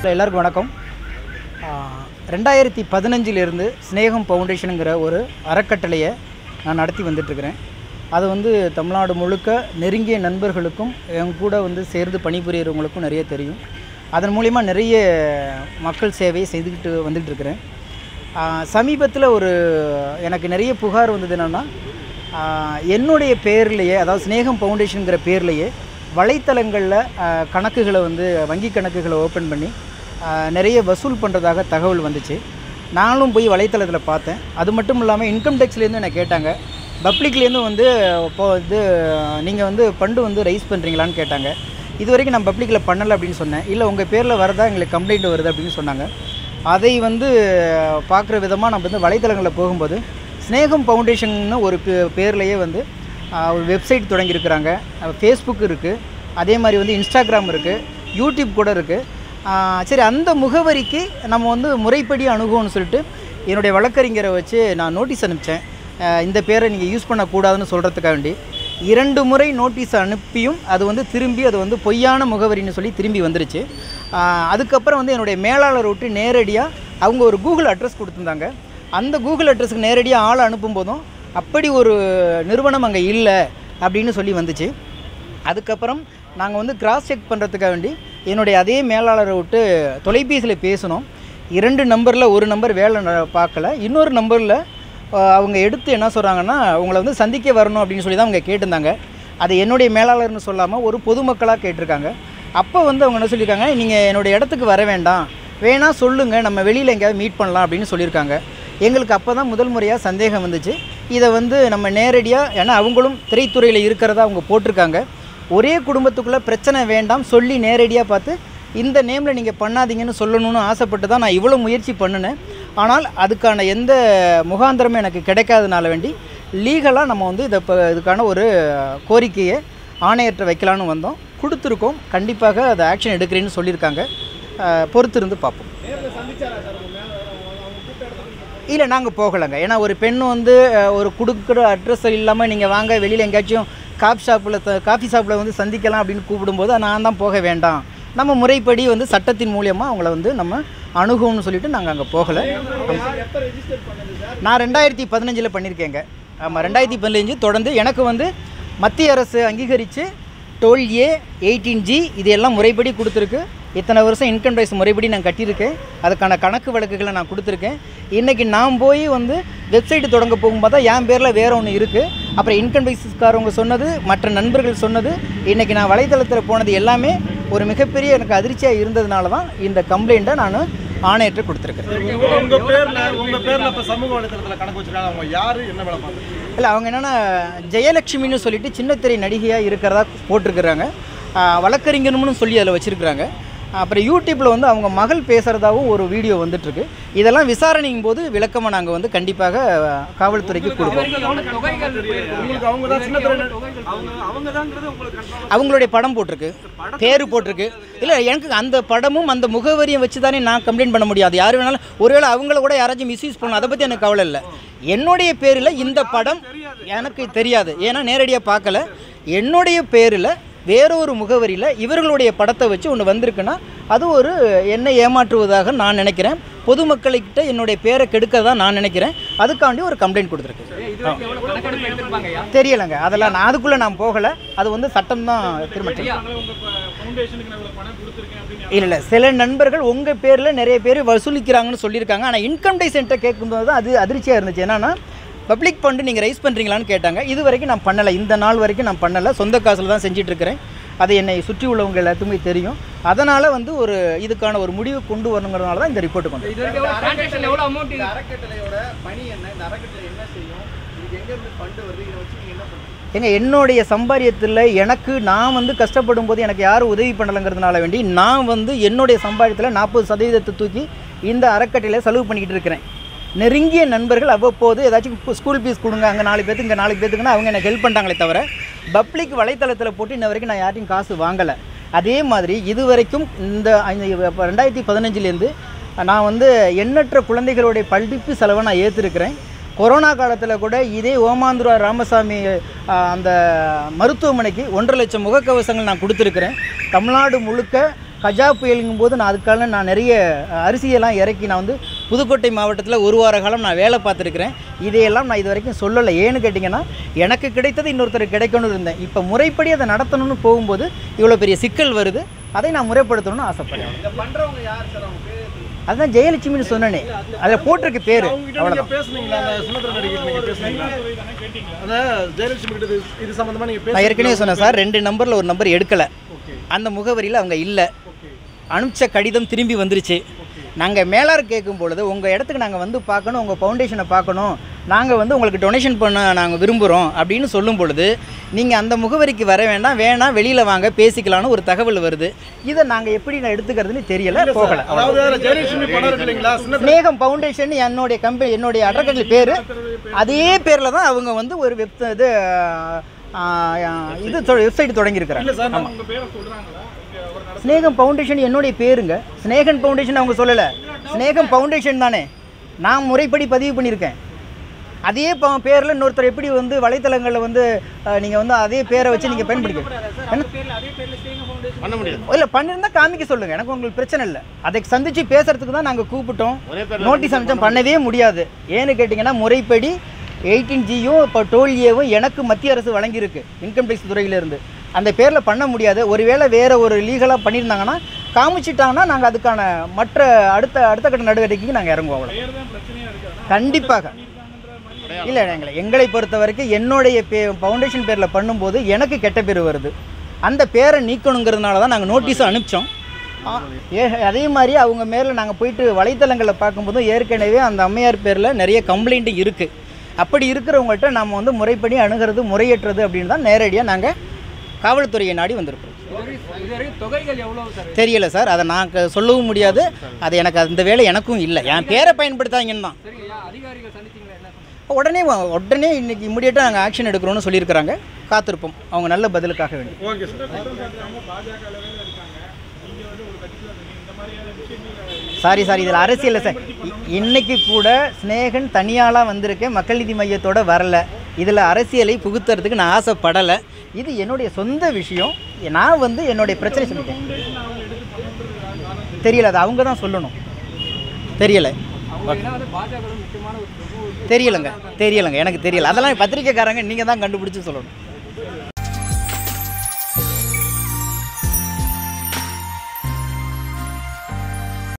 எல்லாருக்கும் வணக்கம் ரெண்டாயிரத்தி பதினஞ்சிலிருந்து ஸ்னேகம் ஃபவுண்டேஷனுங்கிற ஒரு அறக்கட்டளையை நான் நடத்தி வந்துட்டுருக்கிறேன் அது வந்து தமிழ்நாடு முழுக்க நெருங்கிய நண்பர்களுக்கும் என் கூட வந்து சேர்ந்து பணிபுரியறவங்களுக்கும் நிறைய தெரியும் அதன் மூலிமா நிறைய மக்கள் சேவையை செய்துக்கிட்டு வந்துட்டு இருக்கிறேன் சமீபத்தில் ஒரு எனக்கு நிறைய புகார் வந்தது என்னென்னா என்னுடைய பேர்லேயே அதாவது ஸ்னேகம் ஃபவுண்டேஷனுங்கிற பேர்லேயே வலைத்தளங்களில் ஆஹ், கணக்குகளை வந்து வங்கி கணக்குகளை ஓப்பன் பண்ணி ஆஹ், நிறைய வசூல் பண்ணுறதாக தகவல் வந்துச்சு நானும் போய் வலைத்தளத்தில் பார்த்தேன் அது மட்டும் இல்லாமல் இன்கம் டேக்ஸ்லேருந்து என்னை கேட்டாங்க பப்ளிக்லேருந்து வந்து இப்போ இது நீங்கள் வந்து ஃபண்டு வந்து ரைஸ் பண்ணுறீங்களான்னு கேட்டாங்க இது வரைக்கும் நான் பப்ளிக்கில் பண்ணலை அப்படின்னு சொன்னேன் இல்லை உங்கள் பேரில் வரதா எங்களுக்கு கம்ப்ளைண்ட் வருது அப்படின்னு சொன்னாங்க அதை வந்து பார்க்குற விதமாக நம்ம வந்து வலைத்தளங்களில் போகும்போது ஸ்னேகம் ஃபவுண்டேஷன்னு ஒரு பே- பேர்லேயே வந்து ஆஹ், ஒரு வெப்சைட் தொடங்கியிருக்கிறாங்க ஃபேஸ்புக் இருக்குது அதே மாதிரி வந்து இன்ஸ்டாகிராம் இருக்குது யூடியூப் கூட இருக்குது சரி அந்த முகவரிக்கு நம்ம வந்து முறைப்படி அணுகுவோம்னு சொல்லிட்டு என்னுடைய வழக்கறிஞரை வச்சு நான் நோட்டீஸ் அனுப்பிச்சேன் ஆஹ், இந்த பேரை நீங்கள் யூஸ் பண்ணக்கூடாதுன்னு சொல்கிறதுக்காக வேண்டி இரண்டு முறை நோட்டீஸ் அனுப்பியும் அது வந்து திரும்பி அது வந்து பொய்யான முகவரின்னு சொல்லி திரும்பி வந்துருச்சு ஆஹ், அதுக்கப்புறம் வந்து என்னுடைய மேலாளர் விட்டு நேரடியாக அவங்க ஒரு கூகுள் அட்ரஸ் கொடுத்துருந்தாங்க அந்த கூகுள் அட்ரஸுக்கு நேரடியாக ஆளை அனுப்பும்போதும் அப்படி ஒரு நிறுவனம் அங்கே இல்லை அப்படின்னு சொல்லி வந்துச்சு அதுக்கப்புறம் நாங்கள் வந்து கிராஸ் செக் பண்ணுறதுக்காக வேண்டி என்னுடைய அதே மேலாளரை விட்டு தொலைபேசியில் பேசினோம் இரண்டு நம்பரில் ஒரு நம்பர் வேலை ந- பார்க்கல இன்னொரு நம்பரில் அவங்க எடுத்து என்ன சொல்கிறாங்கன்னா உங்களை வந்து சந்திக்க வரணும் அப்படின்னு சொல்லி தான் அவங்க கேட்டிருந்தாங்க அது என்னுடைய மேலாளர்னு சொல்லாமல் ஒரு பொதுமக்களாக கேட்டிருக்காங்க அப்போ வந்து அவங்க என்ன சொல்லியிருக்காங்க நீங்கள் என்னுடைய இடத்துக்கு வர வேண்டாம் வேணா சொல்லுங்கள் நம்ம வெளியில் எங்கேயாவது மீட் பண்ணலாம் அப்படின்னு சொல்லியிருக்காங்க எங்களுக்கு அப்போ தான் முதல் முறையாக சந்தேகம் வந்துச்சு இதை வந்து நம்ம நேரடியாக ஏன்னா அவங்களும் திரைத்துறையில் இருக்கிறதா அவங்க போட்டிருக்காங்க ஒரே குடும்பத்துக்குள்ளே பிரச்சனை வேண்டாம் சொல்லி நேரடியாக பார்த்து இந்த நேமில் நீங்கள் பண்ணாதீங்கன்னு சொல்லணும்னு ஆசைப்பட்டு தான் நான் இவ்வளோ முயற்சி பண்ணினேன் ஆனால் அதுக்கான எந்த முகாந்திரமும் எனக்கு கிடைக்காதனால வேண்டி லீகலாக நம்ம வந்து இதை இப்போ இதுக்கான ஒரு கோரிக்கையை ஆணையற்ற வைக்கலான்னு வந்தோம் கொடுத்துருக்கோம் கண்டிப்பாக அதை ஆக்ஷன் எடுக்கிறேன்னு சொல்லியிருக்காங்க அஹ், பொறுத்திருந்து பார்ப்போம் இல்லை நாங்கள் போகலைங்க ஏன்னா ஒரு பெண் வந்து அஹ், ஒரு கொடுக்குற அட்ரஸ் இல்லாமல் நீங்கள் வாங்க வெளியில் எங்கேயாச்சும் காஃபி ஷாப்பில் காஃபி ஷாப்பில் வந்து சந்திக்கலாம் அப்படின்னு கூப்பிடும்போது நான் தான் போக வேண்டாம் நம்ம முறைப்படி வந்து சட்டத்தின் மூலியமாக அவங்கள வந்து நம்ம அணுகும்னு சொல்லிட்டு நாங்கள் அங்கே போகலை நான் ரெண்டாயிரத்தி பதினஞ்சில் பண்ணியிருக்கேங்க ஆமாம் ரெண்டாயிரத்தி பதினஞ்சு தொடர்ந்து எனக்கு வந்து மத்திய அரசு அங்கீகரித்து டுவெல் ஏ எயிட்டீன் ஜி இது எல்லாம் முறைப்படி கொடுத்துருக்கு இத்தனை வருஷம் இன்கம் டேக்ஸ் முறைப்படி நான் கட்டியிருக்கேன் அதுக்கான கணக்கு வழக்குகளை நான் கொடுத்துருக்கேன் இன்றைக்கி நான் போய் வந்து வெப்சைட்டு தொடங்க போகும்போது தான் என் பேரில் வேறு ஒன்று இருக்குது அப்புறம் இன்கம் டேக்ஸ்காரவங்க சொன்னது மற்ற நண்பர்கள் சொன்னது இன்றைக்கி நான் வலைத்தளத்தில் போனது எல்லாமே ஒரு மிகப்பெரிய எனக்கு அதிர்ச்சியாக இருந்ததுனால தான் இந்த கம்ப்ளைண்ட்டை நான் ஆணையற்ற கொடுத்துருக்கேன் உங்க பேர்ல உங்க பேர்ல இப்ப சமூக வலைதளத்துல கணக்கு வச்சிருக்காங்க அவங்க யாரு என்ன வேலை பார்க்குறாங்க இல்லை அவங்க என்னென்னா ஜெயலட்சுமின்னு சொல்லிட்டு சின்னத்திரை நடிகையாக இருக்கிறதா போட்டிருக்கிறாங்க ஆஹ் வழக்கறிஞர்னு சொல்லி அதில் வச்சுருக்குறாங்க அப்புறம் யூடியூப்பில் வந்து அவங்க மகள் பேசுகிறதாவும் ஒரு வீடியோ வந்துட்டுருக்கு இதெல்லாம் விசாரணையும் போது விளக்கமாக நாங்கள் வந்து கண்டிப்பாக ஆஹ், காவல்துறைக்கு கொடுப்போம் உங்களுக்கு அவங்க தான் சின்ன திரை அவங்க அவங்க தாங்கிறது உங்களுக்கு confirm அவங்களுடைய படம் போட்டிருக்கு பேர் போட்டிருக்கு இல்லை எனக்கு அந்த படமும் அந்த முகவரியும் வச்சு தானே நான் கம்ப்ளைண்ட் பண்ண முடியாது யார் வேணாலும் ஒருவேளை அவங்கள கூட யாராச்சும் மிஸ்யூஸ் பண்ணலாம் அதை பற்றி எனக்கு கவலை இல்லை என்னுடைய பேரில் இந்த படம் எனக்கு தெரியாது ஏன்னா நேரடியாக பார்க்கல என்னுடைய பேரில் வேறொரு முகவரியில் இவர்களுடைய படத்தை வச்சு ஒன்று வந்திருக்குன்னா அது ஒரு என்னை ஏமாற்றுவதாக நான் நினைக்கிறேன் பொதுமக்கள்கிட்ட என்னுடைய பேரை கெடுக்க தான் நான் நினைக்கிறேன் அதுக்காண்டி ஒரு கம்ப்ளைண்ட் கொடுத்துருக்கு தெரியலைங்க அதெல்லாம் நான் அதுக்குள்ளே நான் போகலை அது வந்து சட்டம் தான் திரும்ப இல்லை இல்லை சில நண்பர்கள் உங்கள் பேரில் நிறைய பேர் வசூலிக்கிறாங்கன்னு சொல்லியிருக்காங்க ஆனால் இன்கம் டேக்ஸ் என்கிட்ட கேட்கும்போது தான் அது அதிர்ச்சியாக இருந்துச்சு என்னன்னா பப்ளிக் ஃபண்டு நீங்கள் ரைஸ் பண்ணுறீங்களான்னு கேட்டாங்க இது வரைக்கும் நான் பண்ணலை இந்த நாள் வரைக்கும் நான் பண்ணலை சொந்த காசில் தான் செஞ்சுட்டு இருக்கிறேன் அது என்னை சுற்றி உள்ளவங்க எல்லாத்துக்குமே தெரியும் அதனால் வந்து ஒரு இதுக்கான ஒரு முடிவு கொண்டு வரணுங்கிறதுனால தான் இந்த ரிப்போர்ட் கொண்டு இது வரைக்கும் டிரான்சாக்ஷன் எவ்வளோ அமௌண்ட் இந்த அறக்கட்டளையோட பணி என்ன இந்த அறக்கட்டளை என்ன செய்யும் இதுக்கு எங்க இருந்து ஃபண்டு வருது இதை வச்சு நீங்க என்ன பண்ணுறீங்க ஏங்க என்னுடைய சம்பாரியத்தில் எனக்கு நான் வந்து கஷ்டப்படும் போது எனக்கு யாரும் உதவி பண்ணலைங்கிறதுனால வேண்டி நான் வந்து என்னுடைய சம்பாரியத்தில் நாற்பது சதவீதத்தை தூக்கி இந்த அறக்கட்டையில் செலவு பண்ணிக்கிட்டு இருக்கிறேன் நெருங்கிய நண்பர்கள் அவ்வப்போது ஏதாச்சும் கு- ஸ்கூல் ஃபீஸ் கொடுங்க அங்கே நாலு பேத்துக்கு இங்கே நாலு பேத்துக்குன்னா அவங்க எனக்கு ஹெல்ப் பண்ணுறாங்களே தவிர பப்ளிக் வலைத்தளத்தில் போட்டு இன்ன வரைக்கும் நான் யார்ட்டையும் காசு வாங்கலை அதே மாதிரி இது வரைக்கும் இந்த இந்த இப்ப ரெண்டாயிரத்தி பதினஞ்சுலேருந்து நான் வந்து எண்ணற்ற குழந்தைகளுடைய படிப்பு செலவை நான் ஏற்றிருக்கிறேன் கொரோனா காலத்தில் கூட இதே ஓமாந்துரா ராமசாமி ஆ, அந்த மருத்துவமனைக்கு ஒன்றரை லட்சம் முகக்கவசங்கள் நான் கொடுத்துருக்குறேன் தமிழ்நாடு முழுக்க கஜா புயலுங்கும் போது நான் அதுக்காக நான் நிறைய அஹ், அரிசியெல்லாம் இறக்கி நான் வந்து புதுக்கோட்டை மாவட்டத்தில் ஒரு வார காலம் நான் வேலை பார்த்துருக்கிறேன் இதையெல்லாம் நான் இது வரைக்கும் சொல்லலை ஏன்னு கேட்டிங்கன்னா எனக்கு கிடைத்தது இன்னொருத்தருக்கு கிடைக்கணும்னு இருந்தேன் இப்போ முறைப்படி அதை நடத்தணும்னு போகும்போது இவ்வளோ பெரிய சிக்கல் வருது அதை நான் முறைப்படுத்தணும்னு ஆசைப்படுறேன் இதை பண்றவங்க யார் சார் அவங்க பேர் அதுதான் ஜெயலட்சுமின்னு சொன்னனே அதில் போட்டிருக்கு பேர் அவங்க கிட்ட நீங்க அவ்வளோதான் பேசுனீங்களா அந்த சுமந்திர நடிகர் நீங்க பேசுனீங்களா அதான் ஜெயலட்சுமி கிட்ட இது- இது சம்பந்தமா நீங்க நான் ஏற்கனவே சொன்னேன் சார் ரெண்டு நம்பரில் ஒரு நம்பர் எடுக்கலை ஓகே அந்த முகவரியில் அவங்க இல்லை ஓகே அனுப்பிச்ச கடிதம் திரும்பி வந்துருச்சு நாங்கள் மேலார் கேட்கும் பொழுது உங்கள் இடத்துக்கு நாங்கள் வந்து பார்க்கணும் உங்கள் ஃபவுண்டேஷனை பார்க்கணும் நாங்கள் வந்து உங்களுக்கு டொனேஷன் பண்ண நாங்கள் விரும்புகிறோம் அப்படின்னு சொல்லும் பொழுது நீங்கள் அந்த முகவரிக்கு வர வேண்டாம் வேணாம் வெளியில் வாங்க பேசிக்கலாம்னு ஒரு தகவல் வருது இதை நாங்கள் எப்படி நான் எடுத்துக்கிறதுன்னு தெரியல போகலை அதாவது அதுல ஜெயலட்சுமி படம் இருக்கு இல்லைங்களா சின்ன ஸ்னேகம் ஃபவுண்டேஷன் என்னுடைய கம்பெனி என்னுடைய அறக்கட்டளை பேர் அதே பேரில் தான் அவங்க வந்து ஒரு வெப் இது ஆ, ஆ, இது வெப்சைட் தொடங்கியிருக்கிறாங்க இல்ல சார் ஆமாம் ஸ்னேகம் ஃபவுண்டேஷன் என்னுடைய பேருங்க ஸ்னேகன் ஃபவுண்டேஷன் அவங்க சொல்லலை ஸ்னேகம் ஃபவுண்டேஷன் தானே நான் முறைப்படி பதிவு பண்ணியிருக்கேன் அதே ப பேரில் இன்னொருத்தர் எப்படி வந்து வலைத்தளங்களில் வந்து நீங்கள் வந்து அதே பேரை வச்சு நீங்கள் பயன்படுத்திக்க என்ன பண்ண முடியாது இல்லை பண்ணியிருந்தா காமிக்க சொல்லுங்கள் எனக்கு உங்களுக்கு பிரச்சனை இல்லை அதை சந்திச்சு பேசுறதுக்கு தான் நாங்கள் கூப்பிட்டோம் நோட்டீஸ் அனுப்பிச்சோம் பண்ணவே முடியாது ஏன்னு கேட்டிங்கன்னா முறைப்படி எயிட்டீன் ஜியும் இப்போ டுவெல் ஏவும் எனக்கு மத்திய அரசு வழங்கியிருக்கு இன்கம் டேக்ஸ் துறையிலேருந்து அந்த பேரில் பண்ண முடியாது ஒருவேளை வேறு ஒரு லீகலாக பண்ணியிருந்தாங்கன்னா காமிச்சிட்டாங்கன்னா நாங்கள் அதுக்கான மற்ற அடுத்த அடுத்த கட்ட நடவடிக்கைக்கு நாங்கள் இறங்குவோம் அவ்வளோ கண்டிப்பாக இல்லை எங்களை எங்களை பொறுத்த வரைக்கும் என்னுடைய பே ஃபவுண்டேஷன் பேரில் பண்ணும்போது எனக்கு கெட்ட பேர் வருது அந்த பேரை நீக்கணுங்கிறதுனால தான் நாங்கள் நோட்டீஸும் அனுப்பிச்சோம் ஆ, ஏ அதே மாதிரி அவங்க மேலே நாங்கள் போயிட்டு வலைத்தளங்களில் பார்க்கும்போது ஏற்கனவே அந்த அம்மையார் பேரில் நிறைய கம்ப்ளைண்ட்டு இருக்குது அப்படி இருக்கிறவங்கள்ட்ட நம்ம வந்து முறைப்படி அணுகிறது முறையற்றது அப்படின்னு தான் நேரடியாக நாங்கள் காவல்துறையை நாடி வந்திருக்கிறோம் இதுவரைக்கும் தொகைகள் எவ்வளவு சார் தெரியல சார் அதை நான் க- சொல்லவும் முடியாது அது எனக்கு அந்த வேலை எனக்கும் இல்லை என் பேரை பயன்படுத்தாங்கன்னு தான் சரிங்க அதிகாரிகள் சந்திச்சீங்களா என்ன சொன்னாங்க உடனே வா- உடனே இன்னைக்கு இமிடியேட்டாக நாங்கள் ஆக்ஷன் எடுக்கிறோம்னு சொல்லியிருக்கிறாங்க காத்திருப்போம் அவங்க நல்ல பதிலுக்காக வேண்டி ஓகே சார் சாரி சாரி இதில் அரசியல் சார் இ- இன்னைக்கு கூட ஸ்னேகன் தனியாளாக வந்திருக்கேன் மக்கள் நீதி மையத்தோட வரல இதில் அரசியலை புகுத்துறதுக்கு நான் ஆசைப்படலை இது என்னுடைய சொந்த விஷயம் நான் வந்து என்னுடைய பிரச்சனை சொல்லிட்டேன் தெரியல அது அவங்க தான் சொல்லணும் தெரியலை அவங்க ஏன்னா வந்து பாஜக முக்கியமான ஒரு தெரியலைங்க தெரியலைங்க எனக்கு தெரியல அதெல்லாம் பத்திரிக்கைக்காரங்க நீங்கள் தான் கண்டுபிடிச்சு சொல்லணும்